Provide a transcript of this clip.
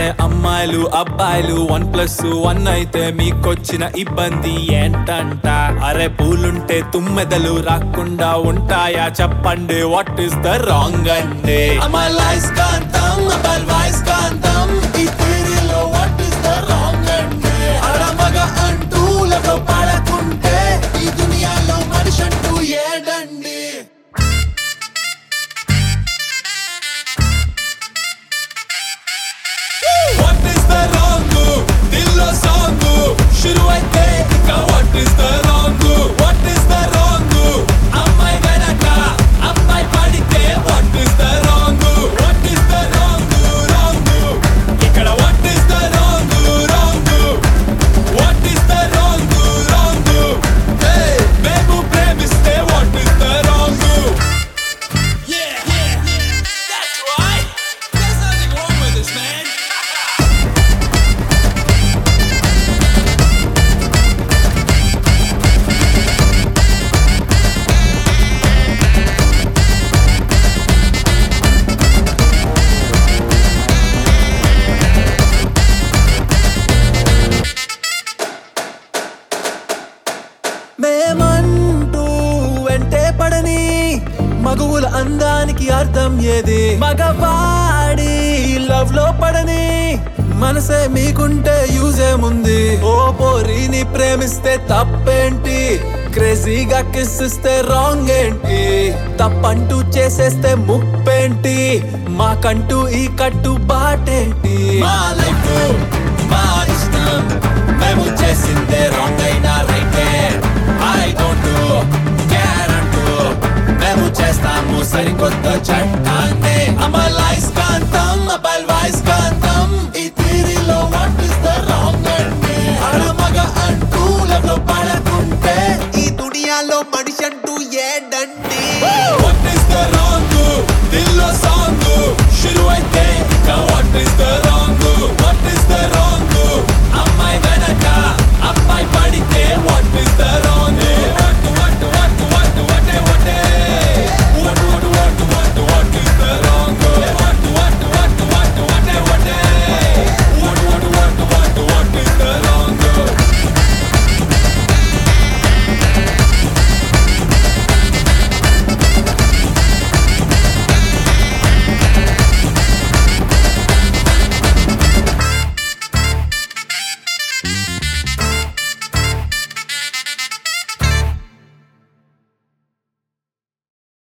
అమ్మాయిలు అబ్బాయిలు one plus one అయితే మీకొచ్చిన ఇబ్బంది ఏంటంట అరే పూలుంటే తుమ్మెదలు రాకుండా ఉంటాయా చెప్పండి వాట్ ఇస్ ద రాంగ్ అంటే అమలైస్ కాంతం అబల్ వాయిస్ కాంతం ఈ థియరీలో వాట్ ఇస్ ద రాంగ్ అంటే అడమగ అంటూ లగ పడకుంటే ఈ దునియాలో మనిషి అంటూ ఏడండి What is the wrong? దిల్లో సాంగ్ షురు అయితే ఇక what is the wrong? What is the wrong? అమ్మాయి వెనక అమ్మాయి పడితే what is the wrong? What is the wrong? Wrong. ఇక్కడ what is the wrong? Wrong. What is the wrong? Wrong. Hey, మేము ప్రేమిస్తే what is the wrong? Yeah, yeah, yeah. That's right. There's nothing wrong with this, man. మేమంటూ వెంటే పడని మగువుల అందానికి అర్థం ఏది మగవాడి love లో పడని మనసే మీకుంటే యూజ్ ఏముంది ఓ పోరిని ప్రేమిస్తే తప్పేంటి క్రేజీగా కిస్ ఇస్తే రాంగ్ ఏంటి తప్పంటూ చేసేస్తే ముప్పేంటి మాకంటూ ఈ కట్టు బాటేంటి మా లైఫ్ మా ఇష్టం మేము చేసిందే రాంగ్ అయినా రైటే ఐ డోంట్ కేర్ అంటూ మేము చేస్తాము సరికొత్త చండ